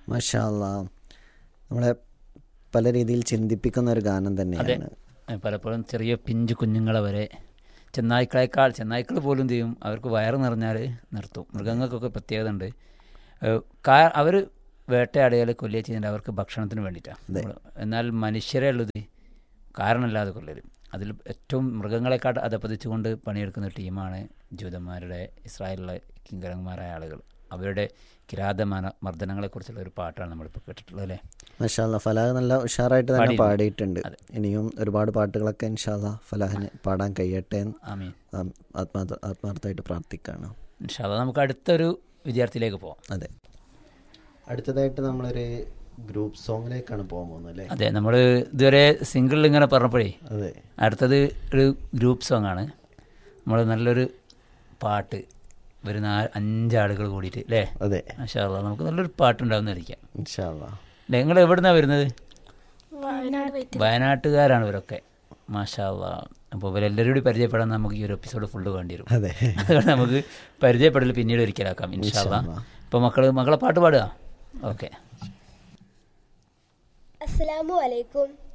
മഷാല്ല നമ്മളെ പല രീതിയിൽ ചിന്തിപ്പിക്കുന്ന ഒരു ഗാനം അതെ തന്നെയാണ് ഏ, പലപ്പോഴും ചെറിയ പിഞ്ചു കുഞ്ഞുങ്ങളെ വരെ ചെന്നായ്ക്കളേക്കാൾ ചെന്നായ്ക്കൾ പോലും ചെയ്യും അവർക്ക് വയറ് നിറഞ്ഞാൽ നിർത്തും മൃഗങ്ങൾക്കൊക്കെ പ്രത്യേകത ഉണ്ട് അവർ വേട്ടയാടിയാൽ കൊല്ലുക ചെയ്യുന്നത് അവർക്ക് ഭക്ഷണത്തിന് വേണ്ടിയിട്ടാണ് എന്നാൽ മനുഷ്യരെ ഉള്ളത് കാരണമില്ലാതെ കൊല്ലരും അതിൽ ഏറ്റവും മൃഗങ്ങളെക്കാൾ അധപ്പതിച്ചുകൊണ്ട് പണിയെടുക്കുന്ന ഒരു ടീമാണ് ജൂതന്മാരുടെ ഇസ്രായേലിലെ കിങ്കരന്മാരായ ആളുകൾ അവരുടെ കിരാതമാന മർദ്ദനങ്ങളെക്കുറിച്ചുള്ള ഒരു പാട്ടാണ് നമ്മളിപ്പോൾ കേട്ടിട്ടുള്ളത് അല്ലേ മഷാല്ല ഫലാഹ് നല്ല ഉഷാറായിട്ട് തന്നെ പാടിയിട്ടുണ്ട്. പാടിയിട്ടുണ്ട് അതെ. ഇനിയും ഒരുപാട് പാട്ടുകളൊക്കെ ഇൻഷാല്ല ഫലാഹിന് പാടാൻ കഴിയട്ടെ എന്ന് ആമീൻ ആം- ആത്മാർത്ഥ ആത്മാർത്ഥമായിട്ട് പ്രാർത്ഥിക്കുകയാണ് ഇൻഷാല്ലാ നമുക്ക് അടുത്തൊരു വിദ്യാർത്ഥിയിലേക്ക് പോവാം അതെ അടുത്തതായിട്ട് നമ്മളൊരു ഗ്രൂപ്പ് സോങ്ങിലേക്കാണ് പോകാൻ പോകുന്നത് അല്ലേ അതെ നമ്മൾ ഇതുവരെ സിംഗിളിൽ ഇങ്ങനെ പറഞ്ഞപ്പോഴേ അതെ അടുത്തത് ഒരു ഗ്രൂപ്പ് സോങ് ആണ് നമ്മൾ നല്ലൊരു പാട്ട് ഒരു നാ അഞ്ചാളുകൾ കൂടിയിട്ട് അല്ലേ അതെ മാഷാല്ല നമുക്ക് നല്ലൊരു പാട്ടുണ്ടാവുന്നതായിരിക്കാം ഇൻഷാല്ല അല്ലേ നിങ്ങൾ എവിടുന്നാണ് വരുന്നത് വയനാട് പോയിട്ട് വയനാട്ടുകാരാണ് ഇവരൊക്കെ മാഷാല്ല അപ്പോൾ ഇവരെല്ലാവരും കൂടി പരിചയപ്പെടാൻ നമുക്ക് ഈ ഒരു എപ്പിസോഡ് ഫുള്ള് വേണ്ടി വരും അതെ അതുകൊണ്ട് നമുക്ക് പരിചയപ്പെടൽ പിന്നീട് ഒരിക്കലാക്കാം ഇൻഷാല്ല ഇപ്പോൾ മക്കൾ മക്കളെ പാട്ട് പാടുക ഓക്കെ അസ്സലാമു അലൈക്കും